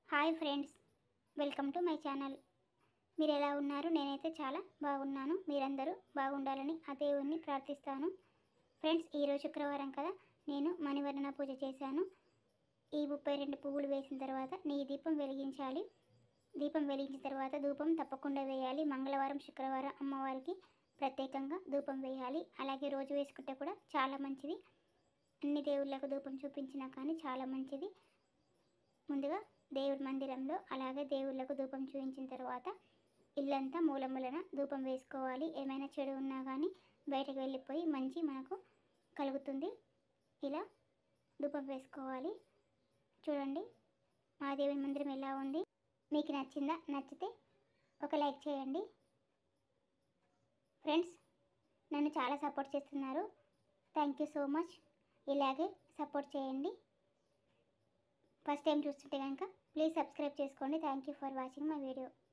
hi friends welcome to my channel మీరు ఎలా ఉన్నారు నేనైతే చాలా బాగున్నాను మీరందరూ బాగుండాలని ఆ దేవుణ్ణి ప్రార్థిస్తాను ఫ్రెండ్స్ ఈరోజు శుక్రవారం కదా నేను మణివర్ణ పూజ చేశాను ఈ ముప్పై రెండు పువ్వులు వేసిన తర్వాత నీ దీపం వెలిగించాలి దీపం వెలిగించిన తర్వాత ధూపం తప్పకుండా వేయాలి మంగళవారం శుక్రవారం అమ్మవారికి ప్రత్యేకంగా ధూపం వేయాలి అలాగే రోజు వేసుకుంటే కూడా చాలా మంచిది అన్ని దేవుళ్ళకు ధూపం చూపించినా కానీ చాలా మంచిది ముందుగా దేవుడి మందిరంలో అలాగే దేవుళ్ళకు ధూపం చూపించిన తర్వాత ఇల్లంతా మూలమూలన ధూపం వేసుకోవాలి ఏమైనా చెడు ఉన్నా కానీ బయటకు వెళ్ళిపోయి మంచి మనకు కలుగుతుంది ఇలా ధూపం వేసుకోవాలి చూడండి మా దేవుని మందిరం ఎలా ఉంది మీకు నచ్చిందా నచ్చితే ఒక లైక్ చేయండి ఫ్రెండ్స్ నన్ను చాలా సపోర్ట్ చేస్తున్నారు థ్యాంక్ యూ సో మచ్ ఇలాగే సపోర్ట్ చేయండి ఫస్ట్ టైం చూస్తుంటే కనుక ప్లీజ్ సబ్స్క్రైబ్ చేసుకోండి thank you for watching my video